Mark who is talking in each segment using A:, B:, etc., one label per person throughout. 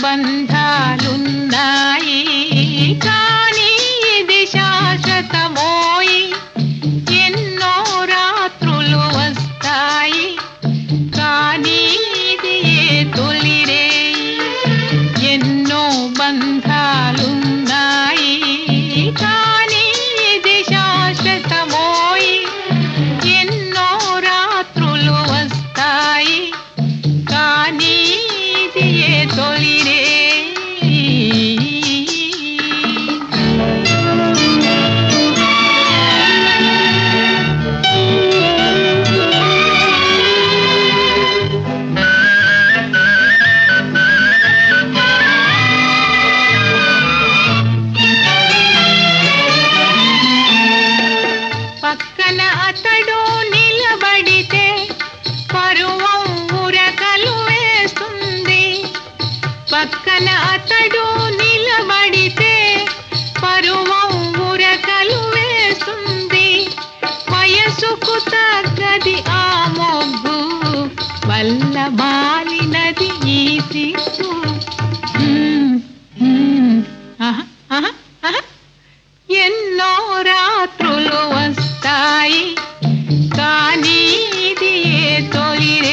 A: బంధాలున్నాయి కానీ ఇది శాశ్వతమోయి ఎన్నో రాత్రులు వస్తాయి కానీ ఇది ఏ తొలిరేయి ఎన్నో బంధాలున్నాయి కానీ ఇది శాశ్వతమోయి ఎన్నో రాత్రులు వస్తాయి కానీ ఇది ఏ తొలిరేయి పక్కన అతడు నిలబడితే పరువం ఉరకలు వేస్తుంది పక్కన అతడు నిలబడితే పరువం ఉరకలు వేస్తుంది వయసుకు తగ్గది ఆ మొగ్గు వల్ల మాలినది ఈ సిగ్గు మ్మ్, మ్మ్, ఆహా, ఆహా, ఆహా. ఎన్నో రాత్రులు వస్తాయి కానీ ఇది ఏ తొలిరే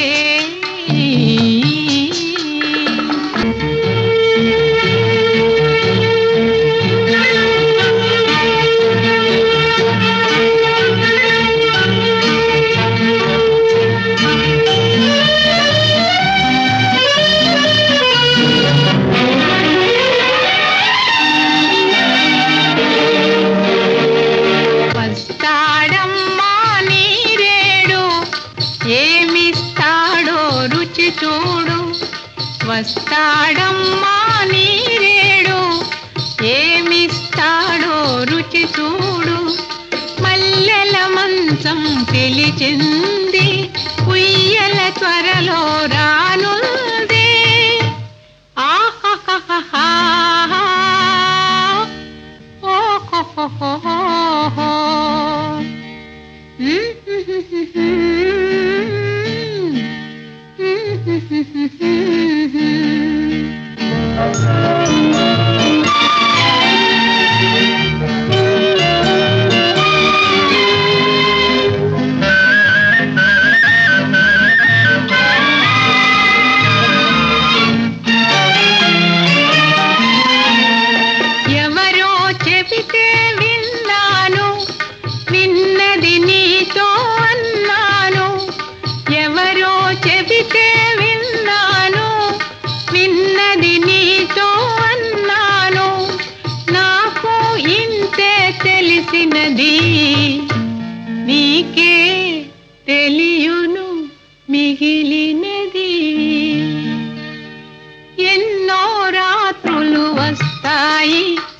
A: వస్తాడమ్మా నీరేడు ఏమిస్తాడో రుచి చూడు వస్తాడమ్మా నీరేడు ఏమిస్తాడో రుచి చూడు మల్లెల మంచం పిలిచింది ఉయ్యల త్వరలో రానుంది ఆహాహాహా ఓహోహోహోహో. ఎవరో చెబితే విన్నాను విన్నది నీతో అన్నాను ఎవరో చెబితే విన్నాను విన్నది నీతో అన్నాను నాకు ఇంతే తెలిసినది నీకే తెలియును మిగిలినది ఎన్నో రాత్రులు వస్తాయి